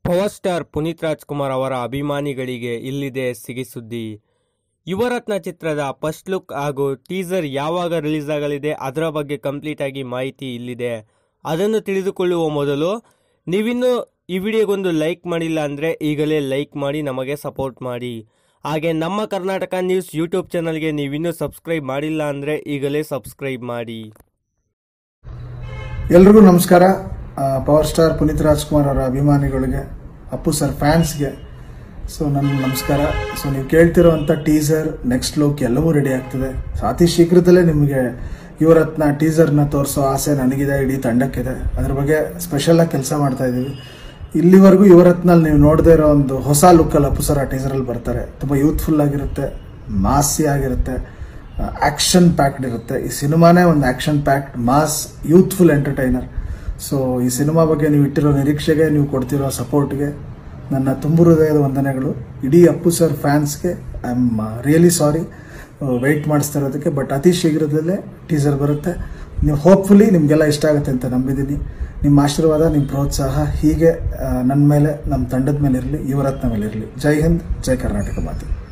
power star Puneeth Rajkumar ಅವರ ಅಭಿಮಾನಿಗಳಿಗೆ ಇಲ್ಲಿದೆ ಸಿಗಿ ಸುದ್ದಿ ಯುವರತ್ನ ಚಿತ್ರದ ಫಸ್ಟ್ ಲುಕ್ ಹಾಗೂ ಟೀಸರ್ ಯಾವಾಗ ರಿಲೀಸ್ ಆಗಲಿದೆ ಅದರ ಬಗ್ಗೆ ಕಂಪ್ಲೀಟ್ ಆಗಿ ಮಾಹಿತಿ ಇಲ್ಲಿದೆ ಅದನ್ನು ತಿಳಿದುಕೊಳ್ಳುವ ಮೊದಲು ನೀವಿನ್ನೂ ಈ ವಿಡಿಯೋಗೊಂದು ಲೈಕ್ ಮಾಡಿಲ್ಲ ಅಂದರೆ ಈಗಲೇ ಲೈಕ್ ಮಾಡಿ ನಮಗೆ ಸಪೋರ್ಟ್ ಮಾಡಿ ಹಾಗೆ ನಮ್ಮ ಕರ್ನಾಟಕ ನ್ಯೂಸ್ ಯೂಟ್ಯೂಬ್ ಚಾನಲ್ಗೆ ನೀವಿನ್ನೂ ಸಬ್ಸ್ಕ್ರೈಬ್ ಮಾಡಿಲ್ಲ ಅಂದರೆ ಈಗಲೇ ಸಬ್ಸ್ಕ್ರೈಬ್ ಮಾಡಿ ಎಲ್ರಿಗೂ ನಮಸ್ಕಾರ ಆ, ಪವರ್ ಸ್ಟಾರ್ ಪುನೀತ್ ರಾಜ್ಕುಮಾರ್ ಅವರ ಅಭಿಮಾನಿಗಳಿಗೆ ಅಪ್ಪು ಸರ್ ಫ್ಯಾನ್ಸ್ಗೆ ಸೊ ನನ್ನ ನಮಸ್ಕಾರ ಸೊ ನೀವು ಕೇಳ್ತಿರೋವಂಥ ಟೀಸರ್ ನೆಕ್ಸ್ಟ್ ಲುಕ್ ಎಲ್ಲವೂ ರೆಡಿ ಆಗ್ತದೆ ಸೊ ಅತಿ ಶೀಘ್ರದಲ್ಲೇ ನಿಮಗೆ ಯುವರತ್ನ ಟೀಸರ್ನ ತೋರಿಸೋ ಆಸೆ ನನಗಿದೆ ಇಡೀ ತಂಡಕ್ಕಿದೆ ಅದ್ರ ಬಗ್ಗೆ ಸ್ಪೆಷಲಾಗಿ ಕೆಲಸ ಮಾಡ್ತಾ ಇದ್ದೀವಿ ಇಲ್ಲಿವರೆಗೂ ಯುವರತ್ನಲ್ಲಿ ನೀವು ನೋಡದೇ ಇರೋ ಒಂದು ಹೊಸ ಲುಕ್ಕಲ್ಲಿ ಅಪ್ಪು ಸರ್ ಆ ಟೀಸರಲ್ಲಿ ಬರ್ತಾರೆ ತುಂಬ ಯೂತ್ಫುಲ್ ಆಗಿರುತ್ತೆ ಮಾಸಿ ಆಗಿರುತ್ತೆ ಆಕ್ಷನ್ ಪ್ಯಾಕ್ಡ್ ಇರುತ್ತೆ ಈ ಸಿನಿಮಾನೇ ಒಂದು action packed mass youthful entertainer so ಈ ಸಿನಿಮಾ ಬಗ್ಗೆ ನೀವು ಇಟ್ಟಿರೋ ನಿರೀಕ್ಷೆಗೆ ನೀವು ಕೊಡ್ತಿರೋ ಸಪೋರ್ಟ್ಗೆ ನನ್ನ ತುಂಬು ಹೃದಯದ ವಂದನೆಗಳು ಇಡೀ ಅಪ್ಪು ಸರ್ ಫ್ಯಾನ್ಸ್ಗೆ I am really sorry wait ಮಾಡಿಸ್ತಾ ಇರೋದಕ್ಕೆ ಬಟ್ ಅತಿ ಶೀಘ್ರದಲ್ಲೇ ಟೀಸರ್ ಬರುತ್ತೆ ನೀವು ಹೋಪ್ಫುಲಿ ನಿಮಗೆಲ್ಲ ಇಷ್ಟ ಆಗುತ್ತೆ ಅಂತ ನಂಬಿದ್ದೀನಿ ನಿಮ್ಮ ಆಶೀರ್ವಾದ ನಿಮ್ಮ ಪ್ರೋತ್ಸಾಹ ಹೀಗೆ ನನ್ನ ಮೇಲೆ ನಮ್ಮ ತಂಡದ ಮೇಲೆ ಇರಲಿ ಯುವರತ್ನ ಮೇಲೆ ಇರಲಿ ಜೈ ಹಿಂದ್ ಜೈ ಕರ್ನಾಟಕ ಮಾತು